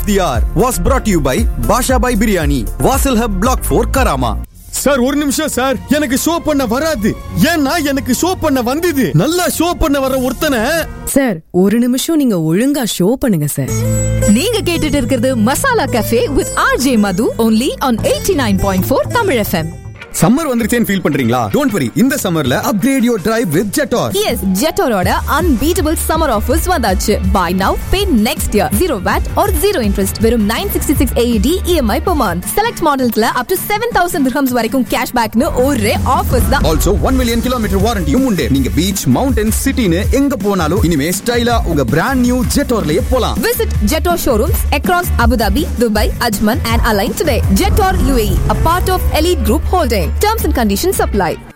The hour was brought you by Basha Bhai Biryani Vasal hub block four Karama sir ஒரு நிமிஷம் sir எனக்கு show பண்ண வராது ஏன்னா எனக்கு ஷோ பண்ண வந்தது நல்லா ஷோ பண்ண வர ஒருத்தனை சார் ஒரு நிமிஷம் நீங்க ஒழுங்கா ஷோ பண்ணுங்க சார் நீங்க கேட்டுட்டு இருக்கிறது Masala cafe with RJ Madhu only on 89.4 Tamil FM summer வந்துருச்சேன்னு ஃபீல் பண்றீங்களா டோன்ட் வரி இந்த சம்மர்ல upgrade your drive with Jetour as ஜெட்டோரோட அன்பீட்டபிள் சம்மர் ஆஃபர்ஸ் வந்தாச்சு buy now pay next year zero wait or zero interest வெறும் nine sixty six AED EMI per month select மாடல்ஸ்ல up to seven thousand dirhams வரைக்கும் cash பேக்னு ஒரே offers தான் also one million kilometre வாரண்டியும் உண்டு நீங்க பீச் மவுண்டன் சிட்டின்னு எங்க போனாலும் இனிமே ஸ்டைலா உங்க பிராண்ட் நியூ ஜெட்டோர்லயே போலாம் Visit Jetor showrooms across Abu Dhabi, Dubai, Ajman, and Align today. Jetor UAE, a part of Elite Group Holding. Terms and conditions apply.